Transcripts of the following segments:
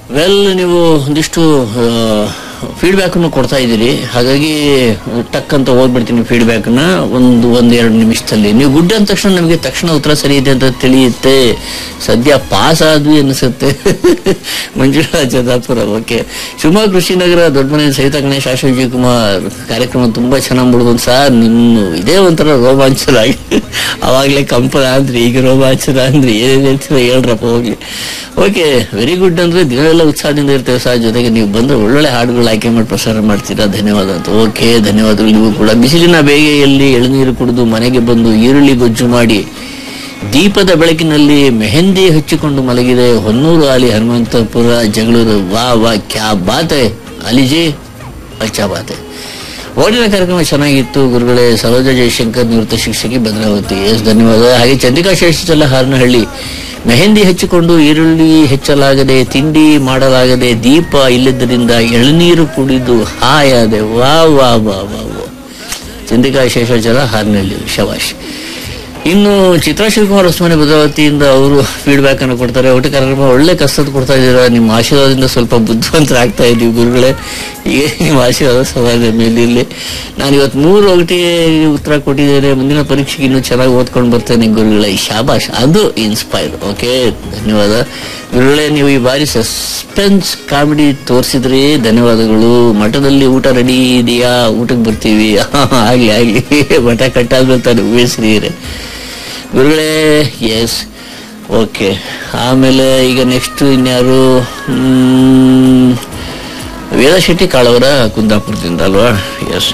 well ನೀವು ಒಂದಿಷ್ಟು feedback ಕೊಡ್ತಾ ಇದ್ದೀರಿ ಹಾಗಾಗಿ ಟಕ್ ಅಂತ ಓದ್ಬಿಡ್ತೀನಿ ಫೀಡ್ಬ್ಯಾಕ್ ನ ಒಂದು ಒಂದ್ ಎರಡು ನಿಮಿಷದಲ್ಲಿ ನೀವು ಗುಡ್ ಅಂದ ತಕ್ಷಣ ನಮಗೆ ತಕ್ಷಣ ಉತ್ತರ ಸರಿ ಇದೆ ಅಂತ ತಿಳಿಯುತ್ತೆ ಸದ್ಯ ಪಾಸ್ ಆದ್ವಿ ಅನಿಸುತ್ತೆ ಮಂಜುಳಾ ಜದಾಪುರ ಓಕೆ ಶಿವಮೊಗ್ಗ ಕೃಷಿನಗರ ದೊಡ್ಡ ಮನೆ ಸಹಿತ ಗಣೇಶ್ ಆಶಾ ವಿಜಯ್ ಕುಮಾರ್ ಕಾರ್ಯಕ್ರಮ ತುಂಬಾ ಚೆನ್ನಾಗಿ ಮುಡಿದು ಸರ್ ನಿಮ್ಮ ಇದೇ ಒಂಥರ ರೋಮಾಂಚನ ಆಗಿ ಅವಾಗ್ಲೇ ಕಂಪನ ಅಂದ್ರಿ ಈಗ ರೋಮಾಂಚನ ಅಂದ್ರಿ ಏನೇನು ಹೇಳ್ತೀರ ಹೇಳ್ರಪ್ಪ ಹೋಗ್ಲಿ ಓಕೆ ವೆರಿ ಗುಡ್ ಅಂದ್ರೆ ದಿನವೆಲ್ಲ ಉತ್ಸಾಹದಿಂದ ಇರ್ತೇವೆ ಸರ್ ಜೊತೆಗೆ ನೀವು ಬಂದ್ರೆ ಒಳ್ಳೊಳ್ಳೆ ಹಾಡುಗಳು ಆಯ್ಕೆ ಮಾಡಿ ಪ್ರಸಾರ ಮಾಡ್ತೀರಾ ಧನ್ಯವಾದ ಅಂತ ಓಕೆ ಧನ್ಯವಾದಗಳು ನೀವು ಕೂಡ ಬಿಸಿಲಿನ ಬೇಗೆಯಲ್ಲಿ ಎಳನೀರು ಕುಡಿದು ಮನೆಗೆ ಬಂದು ಈರುಳ್ಳಿ ಗೊಜ್ಜು ಮಾಡಿ ದೀಪದ ಬೆಳಕಿನಲ್ಲಿ ಮೆಹಂದಿ ಹಚ್ಚಿಕೊಂಡು ಮಲಗಿದೆ ಹೊನ್ನೂರು ಆಲಿ ಹನುಮಂತಪುರ ಜಗಳೂರು ವಾ ವಾ ಕ್ಯಾ ಬಾತೆ ಅಲಿಜಿ ಅಚ್ಚಾ ಬಾತೆ ಓಡಿನ ಕಾರ್ಯಕ್ರಮ ಚೆನ್ನಾಗಿತ್ತು ಗುರುಗಳೇ ಸರೋಜ ಜಯಶಂಕರ್ ನಿವೃತ್ತ ಶಿಕ್ಷಕಿ ಭದ್ರಾವತಿ ಎಸ್ ಧನ್ಯವಾದ ಹಾಗೆ ಚಂದ್ರಿಕಾ ಶೇಷಚಲ ಹಾರನಹಳ್ಳಿ ಮೆಹಂದಿ ಹಚ್ಚಿಕೊಂಡು ಈರುಳ್ಳಿ ಹೆಚ್ಚಲಾಗದೆ ತಿಂಡಿ ಮಾಡಲಾಗದೆ ದೀಪ ಇಲ್ಲದ್ದರಿಂದ ಎಳನೀರು ಕುಡಿದು ಹಾಯಾದೆ ವಾ ವಾ ವಾ ವಾ ವಾ ಚಂದ್ರಿಕಾ ಶೇಷಾಚಲ ಹಾರ್ನಹಳ್ಳಿ ಶವಾಶ್ ಇನ್ನು ಚಿತ್ರಾ ಶಿವಕುಮಾರ್ ಹೊಸಮನೆ ಭದ್ರಾವತಿಯಿಂದ ಅವರು ಫೀಡ್ಬ್ಯಾಕ್ ಅನ್ನು ಕೊಡ್ತಾರೆ ಒಟ್ಟು ಕಾರ್ಯಕ್ರಮ ಒಳ್ಳೆ ಕಷ್ಟದ ಕೊಡ್ತಾ ಇದ್ದೀರಾ ನಿಮ್ಮ ಆಶೀರ್ವಾದದಿಂದ ಸ್ವಲ್ಪ ಬುದ್ಧಿವಂತರಾಗ್ತಾ ಇದ್ದೀವಿ ಗುರುಗಳೇ ಹೀಗೆ ನಿಮ್ಮ ಆಶೀರ್ವಾದ ಸಮಾಜದ ಮೇಲೆ ಇಲ್ಲಿ ನಾನು ಇವತ್ತು ಮೂರು ಒಗಟಿಗೆ ಉತ್ತರ ಕೊಟ್ಟಿದ್ದೇನೆ ಮುಂದಿನ ಪರೀಕ್ಷೆಗೆ ಇನ್ನೂ ಚೆನ್ನಾಗಿ ಓದ್ಕೊಂಡು ಬರ್ತೇನೆ ಗುರುಗಳೇ ಶಾಬಾಷ್ ಅದು ಇನ್ಸ್ಪೈರ್ ಓಕೆ ಧನ್ಯವಾದ ಗುರುಗಳೇ ನೀವು ಈ ಬಾರಿ ಸಸ್ಪೆನ್ಸ್ ಕಾಮಿಡಿ ತೋರಿಸಿದ್ರಿ ಧನ್ಯವಾದಗಳು ಮಠದಲ್ಲಿ ಊಟ ರೆಡಿ ಇದೆಯಾ ಊಟಕ್ಕೆ ಬರ್ತೀವಿ ಆಗ್ಲಿ ಆಗ್ಲಿ ಮಠ ಕಟ್ಟಾದ್ಮೇಲೆ ತಾನೆ ಊಹಿಸ್ರೀರೆ ಗುರುಗಳೇ ಎಸ್ ಓಕೆ ಆಮೇಲೆ ಈಗ ನೆಕ್ಸ್ಟ್ ಇನ್ಯಾರು ಮ್, ವೇದ ಶೆಟ್ಟಿ ಕಾಳವರ ಕುಂದಾಪುರದಿಂದ ಅಲ್ವಾ ಎಸ್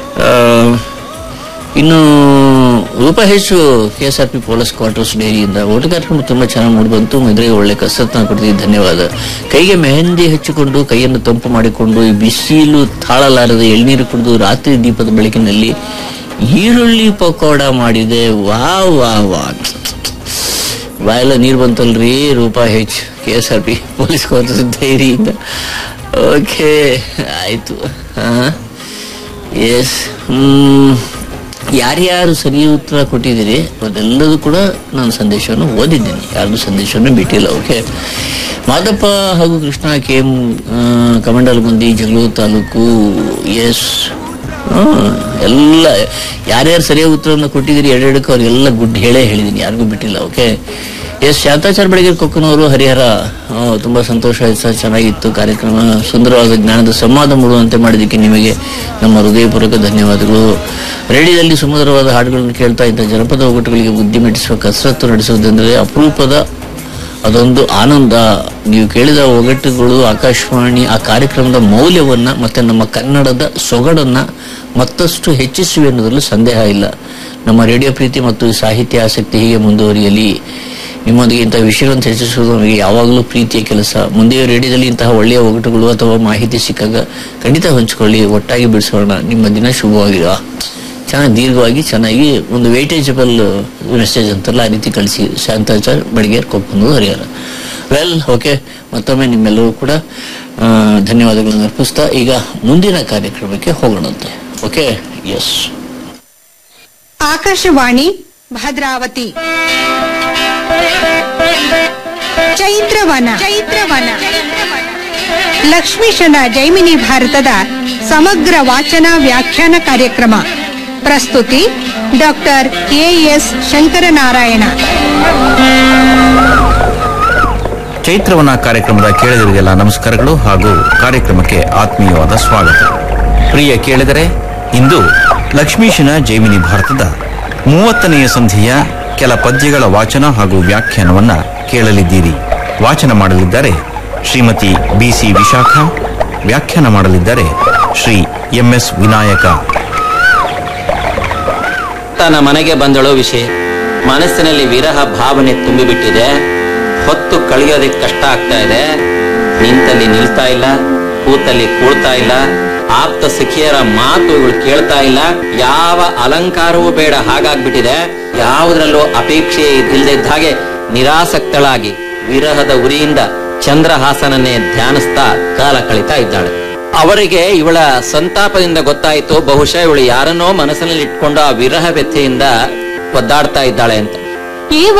ಇನ್ನು Roopa H K S R P police quarters ಡೈರಿಯಿಂದ ಓಟು ಕಾರ್ಯಕ್ರಮ ತುಂಬಾ ಚೆನ್ನಾಗಿ ಮೂಡಿ ಬಂತು ಎದುರಿಗೆ ಒಳ್ಳೆ ಕಸರತ್ನ ಕೊಡ್ತಿದ್ದೆ ಧನ್ಯವಾದ ಕೈಗೆ ಮೆಹಂದಿ ಹಚ್ಚಿಕೊಂಡು ಕೈಯನ್ನು ತಂಪು ಮಾಡಿಕೊಂಡು ಈ ಬಿಸಿಲು ತಾಳಲಾರದೆ ಎಳ್ನೀರು ಕುಡಿದು ರಾತ್ರಿ ದೀಪದ ಬೆಳಕಿನಲ್ಲಿ ಈರುಳ್ಳಿ ಪಕೋಡ ಮಾಡಿದೆ ವಾ ವಾ ವಾ ಬಾಯೆಲ್ಲ ನೀರು ಬಂತಲ್ರಿ Roopa H K S R P police quarters ಡೈರಿಯಿಂದ ಓಕೆ ಆಯ್ತು ಹಾ ಎಸ್ ಯಾರ್ಯಾರು ಸರಿ ಉತ್ತರ ಕೊಟ್ಟಿದ್ದೀರಿ ಅದೆಲ್ಲದೂ ಕೂಡ ನಾನು ಸಂದೇಶವನ್ನು ಓದಿದ್ದೇನೆ ಯಾರ್ದು ಸಂದೇಶವನ್ನು ಬಿಟ್ಟಿಲ್ಲ ಓಕೆ ಮಾದಪ್ಪ ಹಾಗೂ Krishna K M Kamandalagundi Jagalur taluk yes ಎಲ್ಲ ಯಾರ್ಯಾರು ಸರಿಯಾದ ಉತ್ತರವನ್ನು ಕೊಟ್ಟಿದ್ದೀರಿ ಎರಡೆರಡಕ್ಕೆ ಅವ್ರಿಗೆಲ್ಲ ಗುಡ್ ಹೇಳೇ ಹೇಳಿದ್ದೀನಿ ಯಾರಿಗೂ ಬಿಟ್ಟಿಲ್ಲ ಓಕೆ ಎಸ್ ಶಾಂತಾಚಾರ ಬೆಳಗ್ಗೆ ಕೊಕ್ಕನವರು ಹರಿಹರ ಆ, ತುಂಬಾ ಸಂತೋಷ ಆಯ್ತು ಸರ್ ಚೆನ್ನಾಗಿತ್ತು ಕಾರ್ಯಕ್ರಮ ಸುಂದರವಾದ ಜ್ಞಾನದ ಸಂವಾದ ಮೂಡುವಂತೆ ಮಾಡಿದ್ದಕ್ಕೆ ನಿಮಗೆ ನಮ್ಮ ಹೃದಯಪೂರ್ವಕ ಧನ್ಯವಾದಗಳು ರೇಡಿಯೋದಲ್ಲಿ ಸುಮಧುರವಾದ ಹಾಡುಗಳನ್ನು ಕೇಳ್ತಾ ಇದ್ದ ಜನಪದ ಒಗ್ಗಟ್ಟುಗಳಿಗೆ ಬುದ್ಧಿ ಮೆಟ್ಟಿಸುವ ಕಸರತ್ತು ನಡೆಸುವುದೆಂದರೆ ಅಪರೂಪದ ಅದೊಂದು ಆನಂದ ನೀವು ಕೇಳಿದ ಒಗಟ್ಟುಗಳು ಆಕಾಶವಾಣಿ ಆ ಕಾರ್ಯಕ್ರಮದ ಮೌಲ್ಯವನ್ನ ಮತ್ತೆ ನಮ್ಮ ಕನ್ನಡದ ಸೊಗಡನ್ನ ಮತ್ತಷ್ಟು ಹೆಚ್ಚಿಸುವೆ ಅನ್ನೋದ್ರಲ್ಲಿ ಸಂದೇಹ ಇಲ್ಲ ನಮ್ಮ ರೇಡಿಯೋ ಪ್ರೀತಿ ಮತ್ತು ಸಾಹಿತ್ಯ ಆಸಕ್ತಿ ಹೀಗೆ ಮುಂದುವರಿಯಲಿ ನಿಮ್ಮೊಂದಿಗೆ ಇಂತಹ ವಿಷಯಗಳನ್ನು ಚರ್ಚಿಸುವುದು ನಮಗೆ ಯಾವಾಗಲೂ ಪ್ರೀತಿಯ ಕೆಲಸ ಮುಂದೆಯೂ ರೇಡಿಯೋದಲ್ಲಿ ಇಂತಹ ಒಳ್ಳೆಯ ಒಗಟುಗಳು ಅಥವಾ ಮಾಹಿತಿ ಸಿಕ್ಕಾಗ ಖಂಡಿತ ಹಂಚಿಕೊಳ್ಳಿ ಒಟ್ಟಾಗಿ ಬಿಡಿಸೋಣ ನಿಮ್ಮ ದಿನ ಶುಭವಾಗಿರ ಚೆನ್ನಾಗಿ ದೀರ್ಘವಾಗಿ ಚೆನ್ನಾಗಿ ಒಂದು ವೇಟೇಜಬಲ್ ಮೆಸೇಜ್ ಅಂತಾರಲ್ಲ ಆ ರೀತಿ ಕಳಿಸಿ ಶಾಂತಾಚಾರ್ ಬೆಳಗ್ಗೆ ಕೊಪ್ಪಂದು ಹರಿಹರ ವೆಲ್ ಓಕೆ ಮತ್ತೊಮ್ಮೆ ನಿಮ್ಮೆಲ್ಲರೂ ಕೂಡ ಆ, ಧನ್ಯವಾದಗಳನ್ನು ಅರ್ಪಿಸ್ತಾ ಈಗ ಮುಂದಿನ ಕಾರ್ಯಕ್ರಮಕ್ಕೆ ಹೋಗೋಣಂತೆ ಓಕೆ ಎಸ್ ಆಕಾಶವಾಣಿ ಭದ್ರಾವತಿ ಚೈತ್ರವನ ಚೈತ್ರವನ ಲಕ್ಷ್ಮೀಶನ ಜೈಮಿನಿ ಭಾರತದ ಸಮಗ್ರ ವಾಚನ ವ್ಯಾಖ್ಯಾನ ಕಾರ್ಯಕ್ರಮ ಪ್ರಸ್ತುತಿ ಡಾಕ್ಟರ್ ಎಎಸ್ ಶಂಕರನಾರಾಯಣ ಚೈತ್ರವನ ಕಾರ್ಯಕ್ರಮದ ಕೇಳಿದರಿಗೆಲ್ಲ ನಮಸ್ಕಾರಗಳು ಹಾಗೂ ಕಾರ್ಯಕ್ರಮಕ್ಕೆ ಆತ್ಮೀಯವಾದ ಸ್ವಾಗತ ಪ್ರಿಯ ಕೇಳಿದರೆ ಇಂದು ಲಕ್ಷ್ಮೀಶನ ಜೈಮಿನಿ ಭಾರತದ ಮೂವತ್ತನೆಯ ಸಂಧಿಯ ಕೆಲ ಪದ್ಯಗಳ ವಾಚನ ಹಾಗೂ ವ್ಯಾಖ್ಯಾನವನ್ನ ಕೇಳಲಿದ್ದೀರಿ ವಾಚನ ಮಾಡಲಿದ್ದಾರೆ ಶ್ರೀಮತಿ ಬಿಸಿ ವಿಶಾಖ ವ್ಯಾಖ್ಯಾನ ಮಾಡಲಿದ್ದಾರೆ ಶ್ರೀ ಎಂಎಸ್ ವಿನಾಯಕ ತನ್ನ ಮನೆಗೆ ಬಂದಳೋ ವಿಷಯ ಮನಸ್ಸಿನಲ್ಲಿ ವಿರಹ ಭಾವನೆ ತುಂಬಿಬಿಟ್ಟಿದೆ ಹೊತ್ತು ಕಳೆಯೋದಕ್ಕೆ ಕಷ್ಟ ಆಗ್ತಾ ಇದೆ ನಿಂತಲ್ಲಿ ನಿಲ್ತಾ ಇಲ್ಲ ಕೂತಲ್ಲಿ ಕೂಳ್ತಾ ಇಲ್ಲ ಆಪ್ತ ಸಖಿಯರ ಮಾತು ಇವಳು ಕೇಳ್ತಾ ಇಲ್ಲ ಯಾವ ಅಲಂಕಾರವೂ ಬೇಡ ಹಾಗಾಗ್ಬಿಟ್ಟಿದೆ ಯಾವುದ್ರಲ್ಲೂ ಅಪೇಕ್ಷೆ ಇಲ್ಲದೆ ಇದ್ದ ಹಾಗೆ ನಿರಾಸಕ್ತಳಾಗಿ ವಿರಹದ ಉರಿಯಿಂದ ಚಂದ್ರಹಾಸನನ್ನೇ ಧ್ಯಾನಿಸ್ತಾ ಕಾಲ ಕಳೀತಾ ಇದ್ದಾಳೆ ಅವರಿಗೆ ಇವಳ ಸಂತಾಪದಿಂದ ಗೊತ್ತಾಯಿತು ಬಹುಶಃ ಇವಳು ಯಾರನ್ನೋ ಮನಸ್ಸಿನಲ್ಲಿ ಇಟ್ಕೊಂಡು ಆ ವಿರಹ ವ್ಯಥೆಯಿಂದ ಒದ್ದಾಡ್ತಾ ಇದ್ದಾಳೆ ಅಂತ ಈ